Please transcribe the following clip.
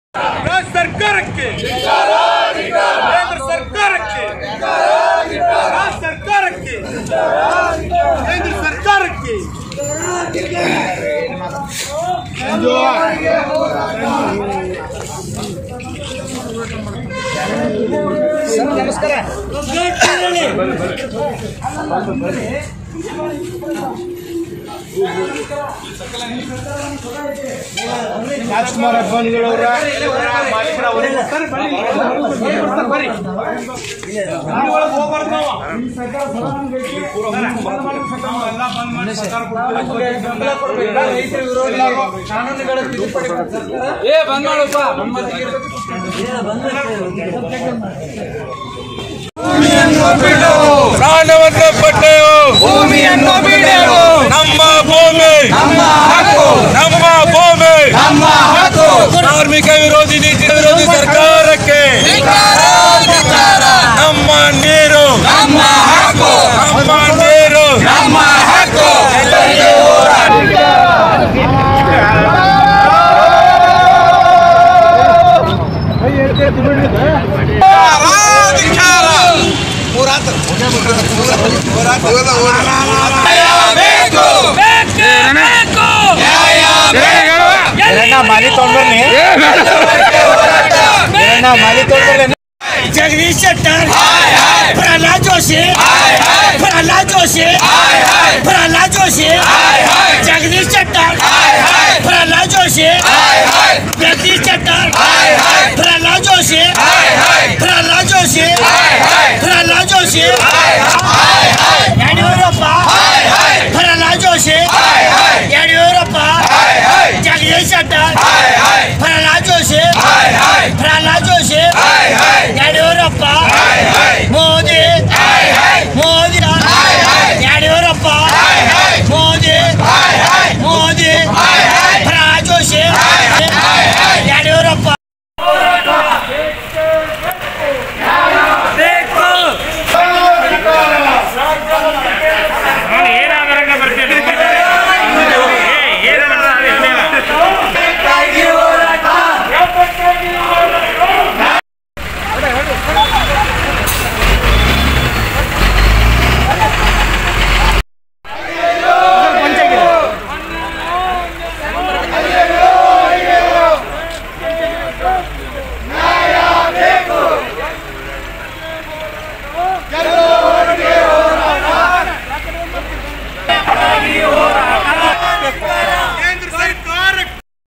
ರಾಜ್ಯ ಸರ್ಕಾರಕ್ಕೆ ಕೇಂದ್ರ ಸರ್ಕಾರಕ್ಕೆ ರಾಜ್ಯ ಸರ್ಕಾರಕ್ಕೆ ಕೇಂದ್ರ ಸರ್ಕಾರಕ್ಕೆ ರಾಜ್ಕುಮಾರ್ ಅಭಿಮಾನಿಗಳವರ ಪ್ರಾಣವನ್ನು ಪಟ್ಟೆವು ಭೂಮಿಯನ್ನು ಬಿಡೆವು ನಮ್ಮ ಭೂಮಿ ನಮ್ಮ ಹಕ್ಕು ನಮ್ಮ ಭೂಮಿ ನಮ್ಮ ಹಕ್ಕು ಕಾರ್ಮಿಕ ವಿರೋಧಿ ನೀತಿ ವಿರೋಧಿ ಸರ್ಕಾರಕ್ಕೆ ನಮ್ಮ ನೀರು ನಮ್ಮ ಹಕ್ಕು ನಮ್ಮ ನೀರು ನಮ್ಮ ಹಕ್ಕು ಮಾಲಿ ತೊಗೊಂಡ್ಬರ್ಲಿ ಮಾಲಿ ತೊಗೊಂಡ್ಬರ್ಲಿ जगदीश शेट्टर प्रल्हाद जोशी प्रल्हाद जोशी प्रल्हाद जोशी जगदीश शेट्टर प्रल्हाद जोशी जगदीश शेट्टर प्रल्हाद जोशी प्रल्हाद जोशी प्रल्हाद जोशी